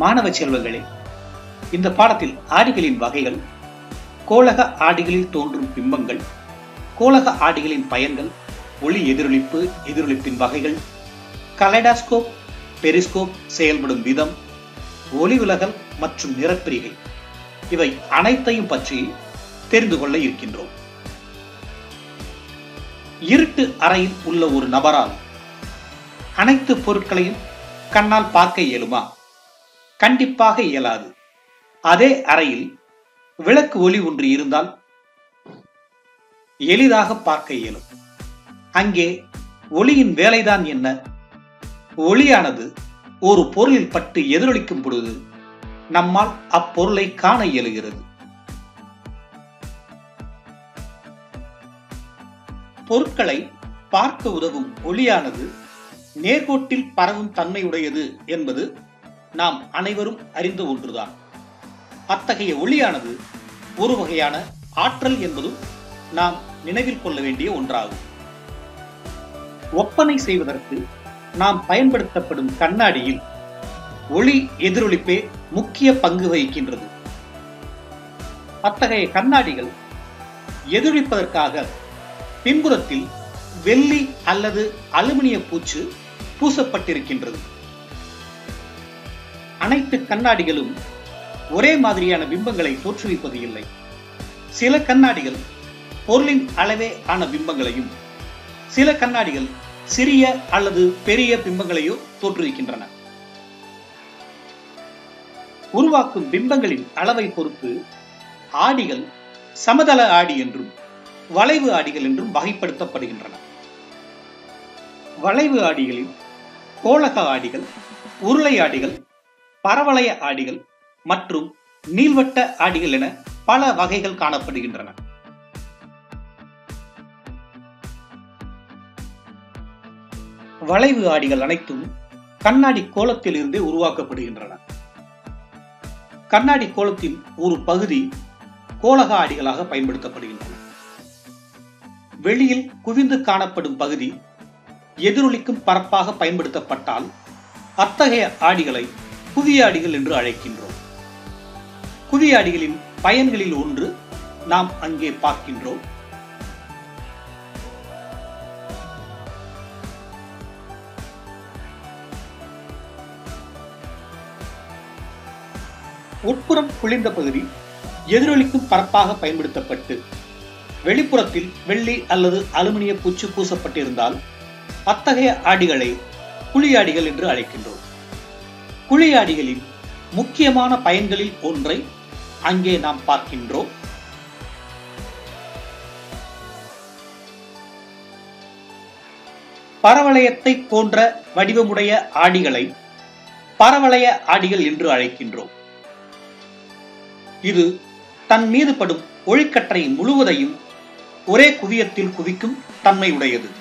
மாணவ செல்வங்களே இந்த பாடத்தில் ஆடிகளின் வகைகள் கோளக ஆடிகளில் தோன்றும் பிம்பங்கள் கோளக ஆடிகளின் பயன்கள் ஒளி எதிரொலிப்பு எதிரொலிப்பின் வகைகள் கலைடாஸ்கோப் பெரிஸ்கோப் செயல்படும் விதம் ஒளி விலகல் மற்றும் நிறப்பிரிகை இவை அனைத்தையும் பற்றி தெரிந்து கொள்ள இருக்கின்றோம் இருட்டு அறையில் உள்ள ஒரு நபரால் அனைத்து பொருட்களையும் கண்ணால் பார்க்க இயலுமா கண்டிப்பாக இயலாது அதே அறையில் விளக்கு ஒளி ஒன்று இருந்தால் எளிதாக பார்க்க இயலும் அங்கே ஒளியின் வேலைதான் என்ன ஒளியானது ஒரு பொருளில் பட்டு எதிரொலிக்கும் பொழுது நம்மால் அப்பொருளை காண இயலுகிறது பொருட்களை பார்க்க உதவும் ஒளியானது நேர்கோட்டில் பரவும் தன்மையுடையது என்பது நாம் அனைவரும் அறிந்த ஒன்றுதான் அத்தகைய ஒளியானது ஒரு வகையான ஆற்றல் என்பதும் நாம் நினைவில் கொள்ள வேண்டிய ஒன்றாகும் ஒப்பனை செய்வதற்கு நாம் பயன்படுத்தப்படும் கண்ணாடியில் ஒளி எதிரொலிப்பே முக்கிய பங்கு வகிக்கின்றது அத்தகைய கண்ணாடிகள் எதிரொலிப்பதற்காக பின்புறத்தில் வெள்ளி அல்லது அலுமினிய பூச்சு பூசப்பட்டிருக்கின்றது அனைத்து கண்ணாடிகளும் ஒரே மாதிரியான பிம்பங்களை தோற்றுவிப்பது இல்லை சில கண்ணாடிகள் பொருளின் அளவே ஆன பிம்பங்களையும் சில கண்ணாடிகள் சிறிய அல்லது பெரிய பிம்பங்களையோ தோற்றுவிக்கின்றன உருவாக்கும் பிம்பங்களின் அளவை பொறுத்து ஆடிகள் சமதள ஆடி என்றும் வளைவு ஆடிகள் என்றும் வகைப்படுத்தப்படுகின்றன வளைவு ஆடிகளில் கோளக ஆடிகள் உருளை ஆடிகள் பரவளைய ஆடிகள் மற்றும் நீள்வட்ட ஆடிகள் என பல வகைகள் காணப்படுகின்றன வளைவு ஆடிகள் அனைத்தும் கண்ணாடி கோலத்தில் இருந்தே உருவாக்கப்படுகின்றன கண்ணாடி கோலத்தின் ஒரு பகுதி கோளக ஆடிகளாக பயன்படுத்தப்படுகின்றன வெளியில் குவிந்து காணப்படும் பகுதி எதிரொலிக்கும் பரப்பாக பயன்படுத்தப்பட்டால் அத்தகைய ஆடிகளை குவியாடிகள் என்று அழைக்கின்றோம் குவியாடிகளின் பயன்களில் ஒன்று நாம் அங்கே பார்க்கின்றோம் உட்புறம் குளிர்ந்த பகுதி எதிரொலிக்கும் பரப்பாக பயன்படுத்தப்பட்டு வெளிப்புறத்தில் வெள்ளி அல்லது அலுமினிய பூச்சு பூசப்பட்டிருந்தால் அத்தகைய ஆடிகளை குழியாடிகள் என்று அழைக்கின்றோம் குழியாடிகளின் முக்கியமான பயன்களில் ஒன்றை அங்கே நாம் பார்க்கின்றோம் பரவளையத்தை போன்ற வடிவமுடைய ஆடிகளை பரவளைய ஆடிகள் என்று அழைக்கின்றோம் இது தன் மீது படும் ஒளிக்கற்றை முழுவதையும் ஒரே குவியத்தில் குவிக்கும் தன்மை உடையது